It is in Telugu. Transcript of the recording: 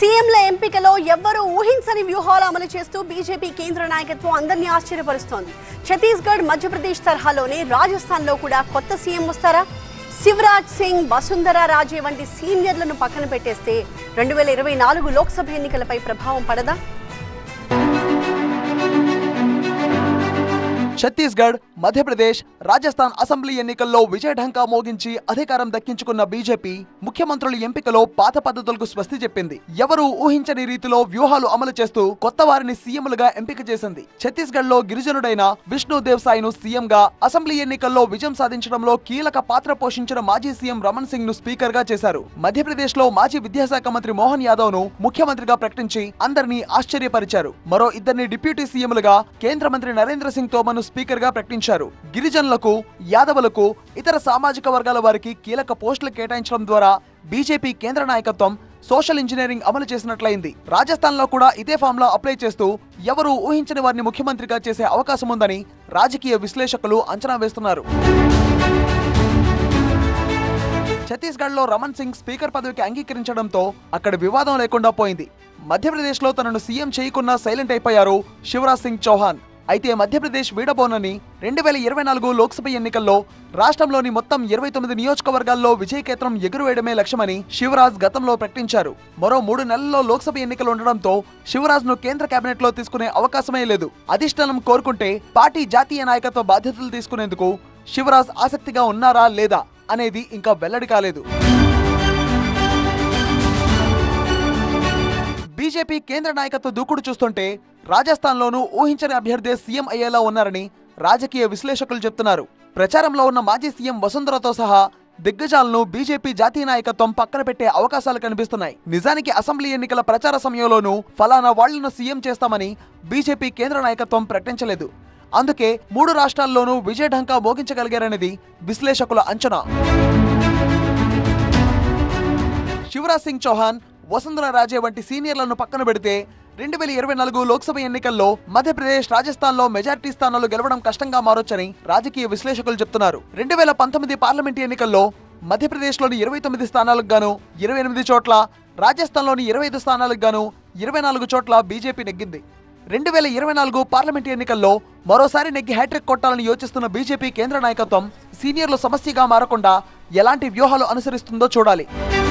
సీఎంల ఎంపికలో ఎవ్వరూ ఊహించని వ్యూహాలు అమలు చేస్తూ బీజేపీ కేంద్ర నాయకత్వం అందరినీ ఆశ్చర్యపరుస్తోంది ఛత్తీస్గఢ్ మధ్యప్రదేశ్ తరహాలోనే రాజస్థాన్లో కూడా కొత్త సీఎం వస్తారా శివరాజ్ సింగ్ వసుంధరా రాజే వంటి సీనియర్లను పక్కన పెట్టేస్తే రెండు వేల ఇరవై నాలుగు లోక్సభ ఎన్నికలపై ప్రభావం పడదా ఛత్తీస్గఢ్ మధ్యప్రదేశ్ రాజస్థాన్ అసెంబ్లీ ఎన్నికల్లో విజయఢంకా మోగించి అధికారం దక్కించుకున్న బీజేపీ ముఖ్యమంత్రుల ఎంపికలో పాత పద్ధతులకు స్వస్తి చెప్పింది ఎవరూ ఊహించని రీతిలో వ్యూహాలు అమలు చేస్తూ కొత్త వారిని సీఎంలుగా ఎంపిక చేసింది ఛత్తీస్గఢ్ లో గిరిజనుడైన విష్ణు దేవ్ సాయ్ను సీఎం గా అసెంబ్లీ ఎన్నికల్లో విజయం సాధించడంలో కీలక పాత్ర పోషించిన మాజీ సీఎం రమణ్ సింగ్ ను స్పీకర్ గా చేశారు మధ్యప్రదేశ్ లో మాజీ విద్యాశాఖ మంత్రి మోహన్ యాదవ్ ను ముఖ్యమంత్రిగా ప్రకటించి అందరినీ ఆశ్చర్యపరిచారు మరో ఇద్దరిని డిప్యూటీ సీఎంలుగా కేంద్ర మంత్రి నరేంద్ర సింగ్ తోమర్ ను స్పీకర్ గా ప్రకటించారు గిరిజనులకు యాదవులకు ఇతర సామాజిక వర్గాల వారికి కీలక పోస్టులు కేటాయించడం ద్వారా బీజేపీ కేంద్ర నాయకత్వం సోషల్ ఇంజనీరింగ్ అమలు చేసినట్లయింది రాజస్థాన్ లో కూడా ఇదే ఫార్ములా అప్లై చేస్తూ ఎవరూ ఊహించని వారిని ముఖ్యమంత్రిగా చేసే అవకాశం ఉందని రాజకీయ విశ్లేషకులు అంచనా వేస్తున్నారు ఛత్తీస్గఢ్ లో రమణ్ సింగ్ స్పీకర్ పదవికి అంగీకరించడంతో అక్కడ వివాదం లేకుండా పోయింది మధ్యప్రదేశ్ లో తనను సీఎం చేయకున్నా సైలెంట్ అయిపోయారు శివరాజ్ సింగ్ చౌహాన్ అయితే మధ్యప్రదేశ్ వీడబోనని రెండు వేల ఇరవై నాలుగు లోక్సభ ఎన్నికల్లో రాష్ట్రంలోని మొత్తం ఇరవై తొమ్మిది నియోజకవర్గాల్లో విజయకేత్రం ఎగురువేయడమే లక్ష్యమని శివరాజ్ గతంలో ప్రకటించారు మరో మూడు నెలల్లో లోక్సభ ఎన్నికలు ఉండడంతో శివరాజ్ ను కేంద్ర కేబినెట్ లో తీసుకునే అవకాశమే లేదు అధిష్టానం కోరుకుంటే పార్టీ జాతీయ నాయకత్వ బాధ్యతలు తీసుకునేందుకు శివరాజ్ ఆసక్తిగా ఉన్నారా లేదా అనేది ఇంకా వెల్లడి కాలేదు బీజేపీ కేంద్ర నాయకత్వ దూకుడు చూస్తుంటే రాజస్థాన్లోనూ ఊహించని అభ్యర్థి సీఎం అయ్యేలా ఉన్నారని రాజకీయ విశ్లేషకులు చెప్తున్నారు ప్రచారంలో ఉన్న మాజీ సీఎం వసుంధరతో సహా దిగ్గజాలను బీజేపీ జాతీయ నాయకత్వం పక్కన పెట్టే అవకాశాలు కనిపిస్తున్నాయి నిజానికి అసెంబ్లీ ఎన్నికల ప్రచార సమయంలోనూ ఫలానా వాళ్లను సీఎం చేస్తామని బీజేపీ కేంద్ర నాయకత్వం ప్రకటించలేదు అందుకే మూడు రాష్ట్రాల్లోనూ విజయఢంకా మోగించగలిగారనేది విశ్లేషకుల అంచనా శివరాజ్ సింగ్ చౌహాన్ వసుంధర రాజే వంటి సీనియర్లను పక్కన పెడితే రెండు వేల ఇరవై నాలుగు లోక్సభ ఎన్నికల్లో మధ్యప్రదేశ్ రాజస్థాన్లో మెజారిటీ స్థానాలు గెలవడం కష్టంగా మారొచ్చని రాజకీయ విశ్లేషకులు చెప్తున్నారు రెండు వేల పంతొమ్మిది పార్లమెంట్ ఎన్నికల్లో మధ్యప్రదేశ్లోని ఇరవై తొమ్మిది స్థానాలకు గాను ఇరవై ఎనిమిది చోట్ల రాజస్థాన్లోని ఇరవై ఐదు స్థానాలకు గాను ఇరవై నాలుగు చోట్ల బీజేపీ నెగ్గింది రెండు వేల ఇరవై నాలుగు పార్లమెంట్ ఎన్నికల్లో మరోసారి నెగ్గి హ్యాట్రిక్ కొట్టాలని యోచిస్తున్న బీజేపీ కేంద్ర నాయకత్వం సీనియర్లు సమస్యగా మారకుండా ఎలాంటి వ్యూహాలు అనుసరిస్తుందో చూడాలి